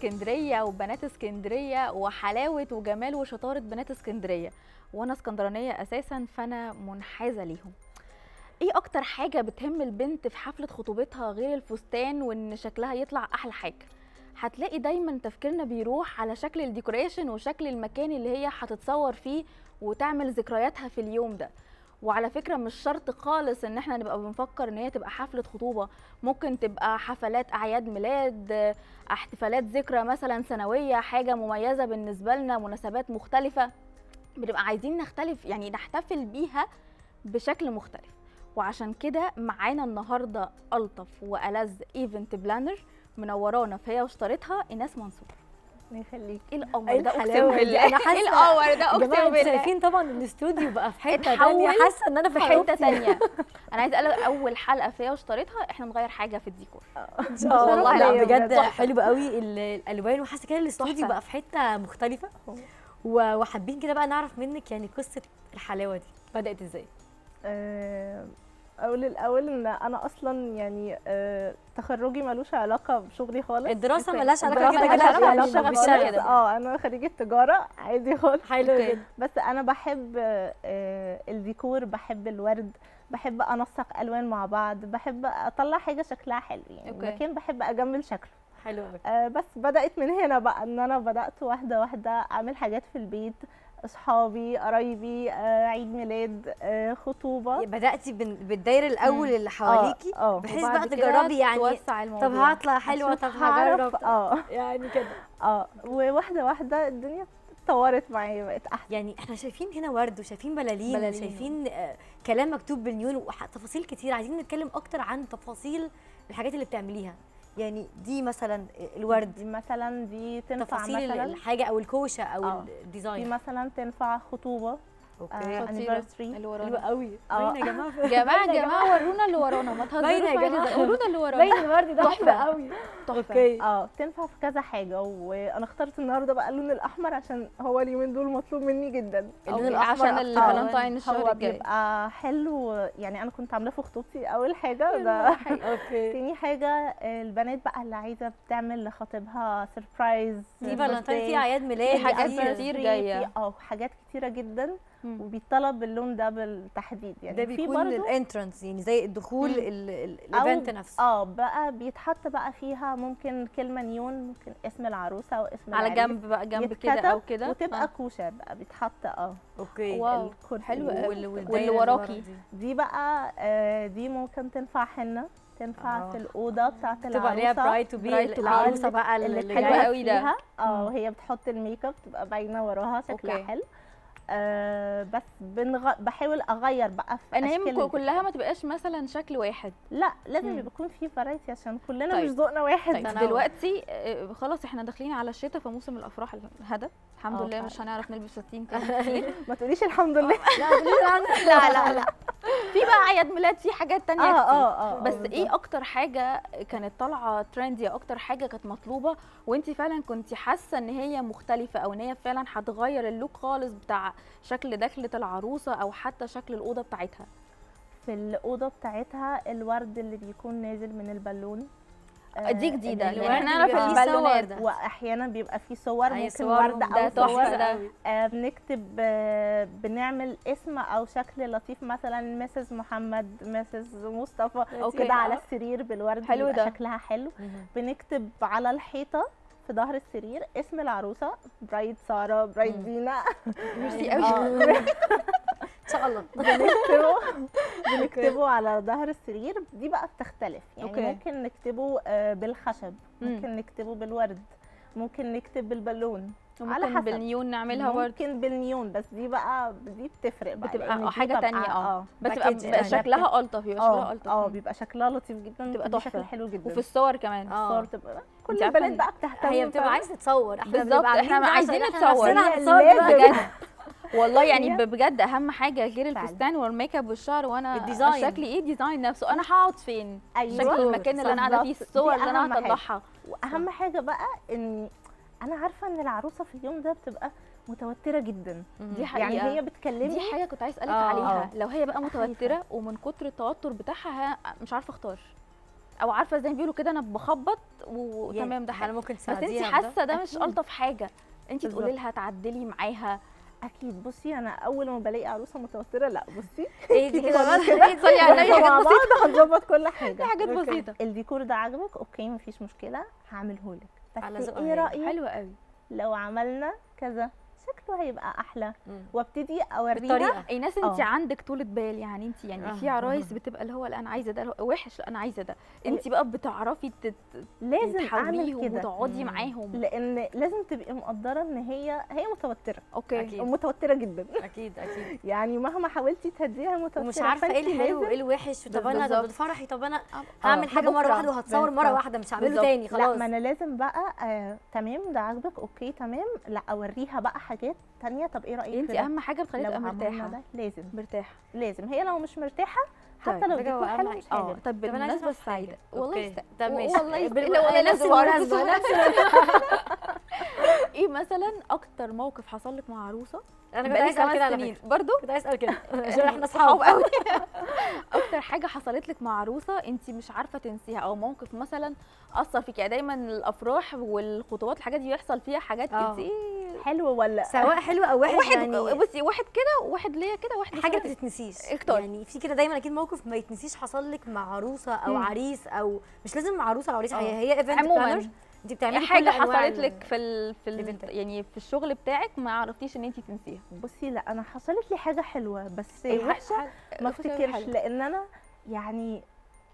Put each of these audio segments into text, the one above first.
اسكندريه وبنات اسكندريه وحلاوه وجمال وشطاره بنات اسكندريه وانا اسكندرانيه اساسا فانا منحازه ليهم ايه اكتر حاجه بتهم البنت في حفله خطوبتها غير الفستان وان شكلها يطلع احلى حاجه هتلاقي دايما تفكيرنا بيروح على شكل الديكوريشن وشكل المكان اللي هي هتتصور فيه وتعمل ذكرياتها في اليوم ده وعلى فكره مش شرط خالص ان احنا نبقى بنفكر ان هي تبقى حفله خطوبه ممكن تبقى حفلات اعياد ميلاد احتفالات ذكرى مثلا سنويه حاجه مميزه بالنسبه لنا مناسبات مختلفه بنبقى عايزين نختلف يعني نحتفل بيها بشكل مختلف وعشان كده معانا النهارده الطف والذ ايفنت بلانر منورانا فهي واشترتها ايناس منصور الله يخليك ايه القمر ايه ده اقسم الحلاوه دي بالله انا ايه حاسه القمر ده يا جماعه اقسم انتوا بالله شايفين طبعا الاستوديو بقى في حته اتحول تانية حاسه ان انا في في حته حته تانية انا عايزه اقول اول حلقه فيها واشتريتها احنا نغير حاجه في الديكور اه والله لا ليا بجد بجد. حلو قوي ال- الالوان وحاسه كده الاستوديو تحفة. بقى في حته مختلفه و- وحابين كده بقى نعرف منك يعني قصه الحلاوه دي بدات ازاي آه، اقول الاول ان انا اصلا يعني آه، تخرجي ملوش علاقه بشغلي خالص الدراسه أوكي. ملهاش علاقه الدراسة كده ملهاش كده علاقة يعني بالشغف بالشغف بالشغف خالص. كده. اه انا خريجه تجاره عادي خالص حلو أوكي. جدا بس انا بحب آه، الديكور بحب الورد بحب انسق الوان مع بعض بحب اطلع حاجه شكلها حلو يعني أوكي. المكان بحب اجمل شكله حلو قوي آه، بس بدات من هنا بقى ان انا بدات واحده واحده اعمل حاجات في البيت اصحابي قرايبي آه، عيد ميلاد آه، خطوبه بداتي بال- بالدايره الاول اللي حواليكي اه بحيث وبعد بقى كده تجربي يعني توسع الموضوع طب هطلع حلوه أشوف طب هعرف- هجرب اه يعني كده اه وواحده واحده الدنيا اتطورت معايا بقت احسن يعني احنا شايفين هنا ورد وشايفين بلالين, بلالين. وشايفين آه كلام مكتوب بالنيون وتفاصيل كتير عايزين نتكلم اكتر عن تفاصيل الحاجات اللي بتعمليها يعني دي مثلا الورد دي مثلا دي تنفع تفاصيل مثلا الحاجه او الكوشه او آه. دي الديزاين مثلا تنفع خطوبه اوكي آه، خطيرة. anniversary. اللي حلو ورانا قوي آه. باينه يا جماعه جماعه جماعه ورونا اللي ورانا ما باينة تهزروش يا معايا جماعة. ده. ورونا اللي ورانا باين الورد ده حلو تحفة. قوي تحفه اوكي اه تنفع في كذا حاجه وانا اخترت النهارده بقى اللون الاحمر عشان هو اليومين دول مطلوب مني جدا اللون أوكي، الأحمر عشان أكتر. الفالنتاين الشهر هو الجاي بيبقى حلو يعني انا كنت عاملاه في خطوبتي اول حاجه ده اوكي تاني حاجه آه، البنات بقى اللي عايزه بتعمل لخطيبها سربرايز في فالنتين في اعياد ميلاد في حاجات في- كتير جاية. اه حاجات كتيره جدا مم. وبيطلب اللون ده بالتحديد يعني ده في بيكون برضو الانترنس يعني زي الدخول مم. ال- ال- أو- الايفنت نفسه اه بقى بيتحط بقى فيها ممكن كلمه نيون ممكن اسم العروسه او اسم على العريس جنب بقى جنب كده يتكتب او كده وتبقى آه. كوشه بقى بيتحط اه اوكي واو الكرسي. حلو قوي. وال- والدايرة واللي اللي وراكي. ورا دي. دي بقى آه دي ممكن تنفع حنه تنفع آه. في الاوضه بتاعت تبقى عليها العروسه برايت تو بي برايت to be. العروسه بقى اللي اللي حلوة جاية. قوي ده. فيها اه وهي بتحط الميك اب تبقى باينه وراها شكلها أوكي. حلو آه بس بنغ... بحاول اغير بقى في ان هي أشكال ممكن الديكور. كلها ما تبقاش مثلا شكل واحد لا لازم مم. يبقى يكون في فرايتي عشان كلنا طيب. مش ذوقنا واحد طيب تنوع. دلوقتي آه، خلاص احنا داخلين على الشتاء فموسم الافراح هدى الحمد آه، لله فعلا. مش هنعرف نلبس فساتين تاني كتير ما تقوليش الحمد لله لا لا لا في بقى اعياد ميلاد في حاجات تانية اه كتير. اه اه بس بالظبط. ايه اكتر حاجه كانت طالعه ترندي اكتر حاجه كانت مطلوبه وانت فعلا كنت حاسه ان هي مختلفه او ان هي فعلا هتغير اللوك خالص بتاع شكل دخله العروسه او حتى شكل الاوضه بتاعتها في الاوضه بتاعتها الورد اللي بيكون نازل من البالون دي جديده الورد يعني احنا نعرف بيبقى فيه البالونات صور. واحيانا بيبقى فيه صور أي ممكن صور ورد ده او تحفة صور ده. آه بنكتب آه بنعمل اسم او شكل لطيف مثلا مسز محمد مسز مصطفى أوكي. كده على آه. السرير بالورد حلو بيبقى ده. شكلها حلو مهم. بنكتب على الحيطه في ظهر السرير اسم العروسه برايد ساره برايد مم. دينا ميرسي أيوة. قوي آه، ان شاء الله بنكتبه بنكتبه على ظهر السرير دي بقى بتختلف يعني أوكي. ممكن نكتبه آه، بالخشب مم. ممكن نكتبه بالورد ممكن نكتب بالبالون على ممكن حسب. بالنيون نعملها ورد ممكن بالنيون بس دي بقى دي بتفرق بقى بتبقى لأن آه، دي حاجه ببقى- تانية اه بس تبقى باكج بيبقى تانية. شكلها الطف بيبقى شكلها اه الطف اه بيبقى شكلها لطيف جدا بتبقى بتدي تحفة. شكل حلو جدا وفي الصور كمان اه الصور تبقى كل انت عارفة البنات إن بقى بتهتم هي بتبقى فعلا. عايزه تصور احنا بالظبط، بنبقى احنا عاملين ده عايزين عشان احنا نتصور. نفسنا هي هنتصور لازم. بجد والله يعني هي- ب- بجد اهم حاجه غير فعلا. الفستان والميك اب والشعر وانا الديزاين. شكلي ايه ديزاين نفسه انا هقعد فين ايوه شكل المكان اللي انا قاعده فيه بالظبط. الصور دي اللي انا أهم حاجة. هطلعها واهم حاجه بقى ان انا عارفه ان العروسه في اليوم ده بتبقى متوتره جدا دي حقيقه يعني هي بتكلمني دي حاجه كنت عايز اسالك آه، عليها آه. لو هي بقى خايفة. متوتره ومن كتر التوتر بتاعها ها- مش عارفه اختار او عارفه زي ما بيقولوا كده انا بخبط وتمام ده انا حلو ممكن بس انت تساعديها بده. حاسه ده مش أكيد. الطف حاجه انت تقولي بالظبط. لها تعدلي معاها اكيد بصي انا اول ما بلاقي عروسه متوتره لا بصي ايه دي كده خلاص بس كده. إيه، صلي على النبي مع حاجات بعض بسيطه هنظبط كل حاجه حاجات أوكي. بسيطة. الديكور ده عجبك اوكي مفيش مشكله هعمله لك على بس ذوقها ايه هي. رايك حلوه قوي لو عملنا كذا شكله هيبقى احلى مم. وابتدي اوريها بالطريقه اي ناس انت آه. عندك طولة بال يعني انت يعني آه. في عرايس بتبقى اللي هو لا انا عايزه ده وحش لا انا عايزه ده انت بقى بتعرفي تت- لازم اعمل تحاوريهم كده وتقعدي مم. معاهم لان لازم تبقي مقدره ان هي هي متوتره اوكي أكيد. متوتره جدا اكيد اكيد يعني مهما حاولتي تهديها متوتره ومش عارفه ايه فأنتي الحلو لازم- وايه الوحش طب انا بالظبط. طب فرحي طب انا آه. هعمل حاجه مره بكرة. واحده وهتصور مره بالظبط. واحده مش هعمله بالظبط. تاني لا خلاص ما انا لازم بقى آه تمام ده عاجبك اوكي تمام لا اوريها بقى حاجات تانية طب ايه رايك انت في ده؟ اهم حاجه بتخليها لو تبقى عملنا مرتاحه ده لازم مرتاحه لازم هي لو مش مرتاحه طيب. حتى لو حاجة ديكور وأهم حلو حاجة. مش اه هيعجبك طب طب أنا عايزة بالمناسبه أعرف حاجة. السعيده والله أوكي. يست... طب ماشي. والله يست... بال- لا والله نفس لازم أعرف المناسبة، بسرعة. نفس ايه مثلا اكتر موقف حصل لك مع عروسه انا كنت بقالي عايز اسال خمس كده على سنين فكره برضو كنت عايز اسال كده عشان احنا اصحاب قوي اكتر حاجه حصلت لك مع عروسه انت مش عارفه تنسيها او موقف مثلا اثر فيك يعني دايما الافراح والخطوبات الحاجات دي بيحصل فيها حاجات آه. كتير حلو ولا سواء حلو او وحش واحد يعني بصي واحد كده وواحد ليا كده واحد حاجه ما كده. تتنسيش اختاري. يعني في كده دايما اكيد موقف ما يتنسيش حصل لك مع عروسه او مم. عريس او مش لازم مع عروسه او عريس آه. هي هي ايفنت عموماً. بلانر انت بتعملي حاجه كل أنواع حصلت ال- لك في ال... في ال... الإيفنتات. يعني في الشغل بتاعك ما عرفتيش ان انت تنسيها بصي لا انا حصلت لي حاجه حلوه بس أيوة، وحشه حاجة- ما حاجة افتكرش حلوة. لان انا يعني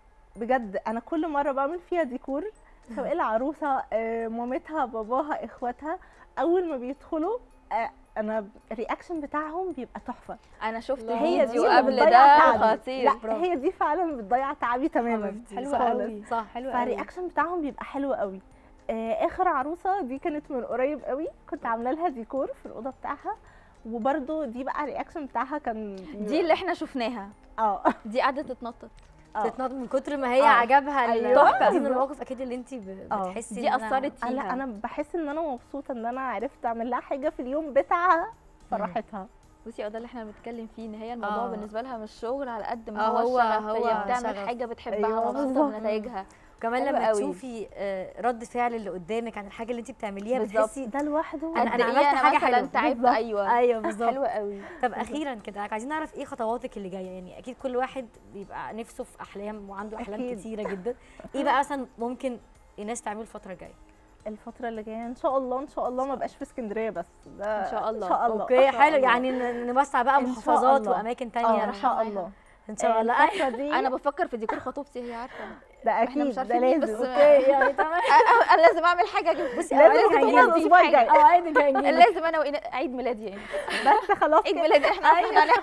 بجد انا كل مره بعمل فيها ديكور سواء العروسه آه، مامتها باباها اخواتها اول ما بيدخلوا آه، انا الرياكشن بتاعهم بيبقى تحفه انا شفت لا، هي دي فيديو اللي قبل بتضيع ده تعبي خطير لا برافو. هي دي فعلا بتضيع تعبي تماما حبيبتي، حلوة صح. قوي. صح حلوه قوي فالرياكشن بتاعهم بيبقى حلو قوي آه، اخر عروسه دي كانت من قريب قوي كنت عامله لها ديكور في الاوضه بتاعها وبرده دي بقى الرياكشن بتاعها كان دي اللي احنا شفناها اه دي قاعده تتنطط آه. تتنطط من كتر ما هي آه. عجبها ال- أيوة. دي من بالظبط. المواقف اكيد اللي انت ب- آه. بتحسي دي إن أنا- اثرت فيها انا انا بحس ان انا مبسوطه ان انا عرفت اعمل لها حاجه في اليوم بتاعها فرحتها بصي اه ده اللي احنا بنتكلم فيه ان هي الموضوع آه. بالنسبه لها مش شغل على قد ما آه، هو, هو- الشغف هو هي بتعمل شغف. حاجه بتحبها أيوة، ومبسوطه بالظبط. بنتائجها وكمان حلوة لما قوي. تشوفي آه، رد فعل اللي قدامك عن الحاجه اللي انت بتعمليها بالظبط. بتحسي ده لوحده أنا- أنا قد إيه عملت حاجة مثلا حلوة. تعبت بالظبط. ايوه ايوه بالظبط حلوه قوي طب اخيرا كده عايزين نعرف ايه خطواتك اللي جايه يعني اكيد كل واحد بيبقى نفسه في احلام وعنده احلام أكيد. كتيره جدا ايه بقى مثلا ممكن الناس تعمله الفتره الجايه الفتره اللي جايه ان شاء الله ان شاء الله ما بقاش في اسكندريه بس ده إن شاء الله. ان شاء الله اوكي إن شاء حلو الله. يعني ن- نوسع بقى إن شاء محافظات الله. واماكن اه تانية ان شاء الله ان شاء الله الفتره دي انا بفكر في ديكور خطوبتي هي عارفه ده إحنا مش اكيد ده عارفين مين، لازم بس- اوكي يعني تمام انا لازم اعمل حاجه بصي لازم أوقات تكون هنجيب الأسبوع دي الجاي. اه عادي هنجيب لازم انا وإنا عيد ميلادي يعني بس خلاص عيد كده. ميلادي احنا عارفين هنعمل-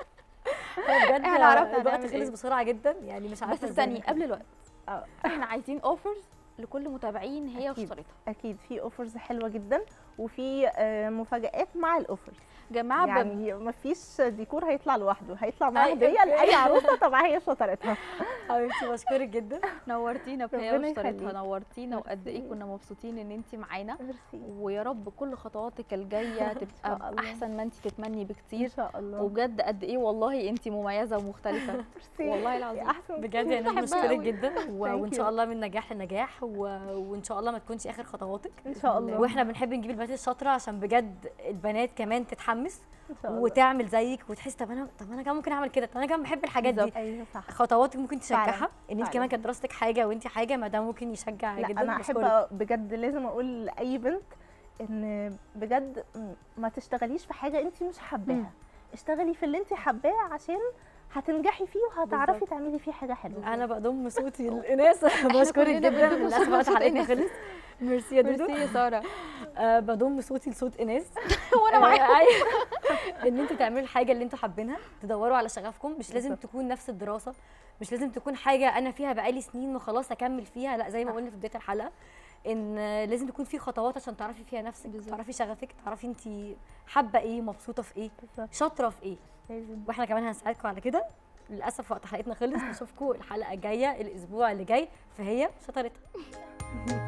بجد إحنا عرفنا الوقت هنعمل خلص إيه. بسرعه جدا يعني مش عارفه بس إزاي استني نعمل قبل الوقت آه. احنا عايزين اوفرز لكل متابعين هي أكيد. واشتريتها اكيد في اوفرز حلوه جدا وفي آه، مفاجآت مع الاوفرز جماعه ب- يعني مفيش ديكور هيطلع لوحده هيطلع معاه أي- هديه أوكي. لاي عروسه طبعا هي شطارتها حبيبتي بشكرك جدا نورتينا بهي ربنا واشتريتها يخليك. نورتينا وقد ايه ميرسي. كنا مبسوطين ان انت معانا ميرسي ويا رب كل خطواتك الجايه شاء تبقى الله. احسن ما انت تتمني ان بكتير شاء الله وبجد قد ايه والله انت مميزه ومختلفه ميرسي. والله العظيم. احسن بجد يعني انا بحبها بشكرك أوي. جدا و... وان you. شاء الله من نجاح لنجاح و... وان شاء الله ما تكونش اخر خطواتك ان شاء الله واحنا بنحب نجيب البنات الشاطره عشان بجد البنات كمان تتحمس ان شاء الله وتعمل زيك وتحس طب انا طب انا كمان ممكن اعمل كده طب انا كمان بحب الحاجات دي بالظبط. ايوه صح خطواتك ممكن فعلاً. تشجعها ان انت فعلاً. كمان كانت دراستك حاجه وانت حاجه ما ده ممكن يشجع لا جدا انا احب بشكرك. بجد لازم اقول لاي بنت ان بجد ما تشتغليش في حاجه انت مش مم. حباها اشتغلي في اللي انت حباه عشان هتنجحي فيه وهتعرفي بالظبط. تعملي فيه حاجه حلوه انا بضم صوتي للناس بشكرك كلنا جدا بنضم للاسف صوت وقت حلقتنا إيناس. خلص ميرسي يا دودو ميرسي يا ساره آه بضم صوتي لصوت ايناس وانا معاك آه، أيوة. ان انتوا تعملوا الحاجه اللي انتوا حابينها تدوروا على شغفكم مش لازم بالظبط. تكون نفس الدراسه مش لازم تكون حاجه انا فيها بقالي سنين وخلاص اكمل فيها لا زي ما صح. قلنا في بدايه الحلقه ان آه، لازم تكون في خطوات عشان تعرفي فيها نفسك بالظبط. تعرفي شغفك تعرفي انت حابه ايه مبسوطه في ايه بالظبط. شاطره في ايه لازم واحنا كمان هنساعدكم على كده للاسف وقت حلقتنا خلص نشوفكم الحلقه الجايه الاسبوع اللي جاي فهي شطارتها